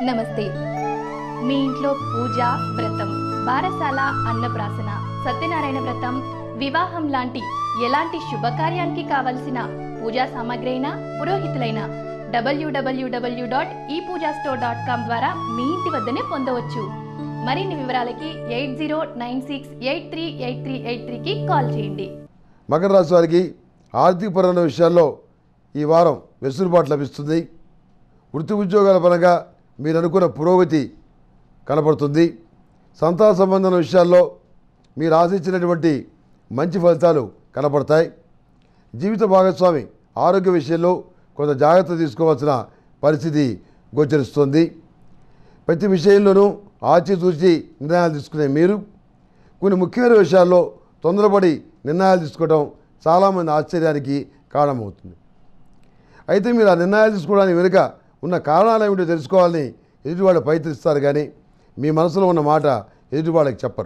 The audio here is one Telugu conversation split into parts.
నమస్తే మీ ఇంట్లో పూజ వ్రతం బారసాల అన్నప్రాసన సత్యనారాయణ వ్రతం వివాహం లాంటి ఎలాంటి శుభకార్యానికి కావలసిన పూజా సామాగ్రి అయినా పురోహితులైన డబ్ల్యూడబ్ల్యూడబ్ల్యూ డాట్ ఈ పూజా స్టోర్ డాట్ కామ్ ద్వారా మీ ఇంటి వద్దనే పొందవచ్చు మరిన్ని వివరాలకి eight zero nine six eight three eight three eight త్రీకి కాల్ చేయండి మకర రాశి వారికి ఆర్థికపరమైన విషయాల్లో ఈ వారం వెసులుబాటు లభిస్తుంది వృత్తి ఉద్యోగాల పరంగా మీరు అనుకున్న పురోగతి కనపడుతుంది సంతాన సంబంధం విషయాల్లో మీరు ఆశించినటువంటి మంచి ఫలితాలు కనపడతాయి జీవిత భాగస్వామి ఆరోగ్య విషయంలో కొంత జాగ్రత్త తీసుకోవాల్సిన పరిస్థితి గోచరిస్తుంది ప్రతి విషయంలోనూ ఆచితూచి నిర్ణయాలు తీసుకునే మీరు కొన్ని ముఖ్యమైన విషయాల్లో తొందరపడి నిర్ణయాలు తీసుకోవడం చాలామంది ఆశ్చర్యానికి కారణమవుతుంది అయితే మీరు ఆ నిర్ణయాలు తీసుకోవడానికి వెనుక ఉన్న కారణాలు ఏమిటో తెలుసుకోవాలని ఎదుటివాళ్ళు ప్రయత్నిస్తారు కానీ మీ మనసులో ఉన్న మాట ఎదుటివాళ్ళకి చెప్పరు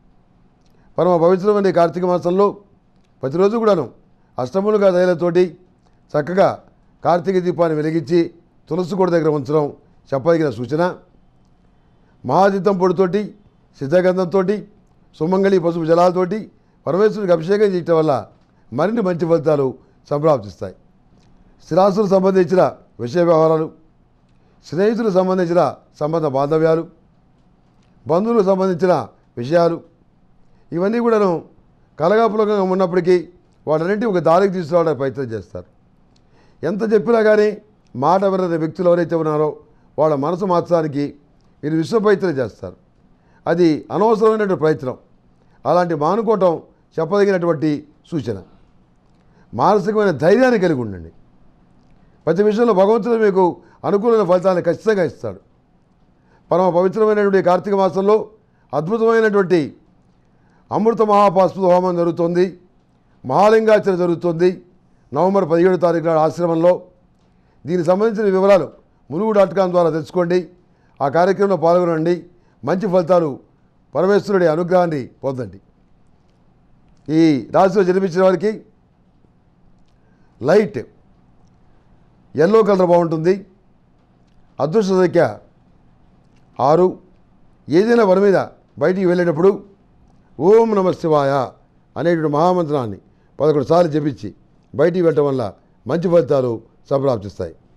పరమ పవిత్రమైన ఈ కార్తీక మాసంలో ప్రతిరోజు కూడాను అష్టములుగా తైలతోటి చక్కగా కార్తీక దీపాన్ని వెలిగించి తులసి కోట దగ్గర ఉంచడం చెప్పదగిన సూచన మహాతీర్థం పొడితోటి సిద్ధగంధంతో సుమంగళి పసుపు జలాలతోటి పరమేశ్వరుడికి అభిషేకం చేయటం వల్ల మరిన్ని మంచి ఫలితాలు సంప్రాప్తిస్తాయి స్థిరాస్తులకు సంబంధించిన విషయ వ్యవహారాలు స్నేహితులకు సంబంధించిన సంబంధ బాంధవ్యాలు బంధువులకు సంబంధించిన విషయాలు ఇవన్నీ కూడాను కలగాపులకంగా ఉన్నప్పటికీ వాటన్నింటి ఒక దారికి తీసుకురావడానికి ప్రయత్నం చేస్తారు ఎంత చెప్పినా కానీ మాట వినని వ్యక్తులు ఎవరైతే ఉన్నారో వాళ్ళ మనసు మార్చడానికి మీరు విశ్వ ప్రయత్నం చేస్తారు అది అనవసరమైనటువంటి ప్రయత్నం అలాంటి మానుకోవటం చెప్పదగినటువంటి సూచన మానసికమైన ధైర్యాన్ని కలిగి ఉండండి ప్రతి విషయంలో భగవంతుడు మీకు అనుకూలమైన ఫలితాన్ని ఖచ్చితంగా ఇస్తాడు పరమ పవిత్రమైనటువంటి కార్తీక మాసంలో అద్భుతమైనటువంటి అమృత మహాపాస్పద హోమం జరుగుతుంది మహాలింగార్చన జరుగుతుంది నవంబర్ పదిహేడు తారీఖు నాడు ఆశ్రమంలో దీనికి సంబంధించిన వివరాలు ములుగు డాట్ కామ్ ద్వారా తెలుసుకోండి ఆ కార్యక్రమంలో పాల్గొనండి మంచి ఫలితాలు పరమేశ్వరుడి అనుగ్రహాన్ని పొందండి ఈ రాశిలో జన్మించిన వారికి లైట్ ఎల్లో కలర్ బాగుంటుంది అదృష్ట సంఖ్య ఆరు ఏదైనా పని మీద బయటికి వెళ్ళేటప్పుడు ఓం నమ శివాయ అనేటువంటి మహామంత్రాన్ని పదకొండు సార్లు జపించి బయటికి వెళ్ళటం వల్ల మంచి ఫలితాలు సంప్రాప్తిస్తాయి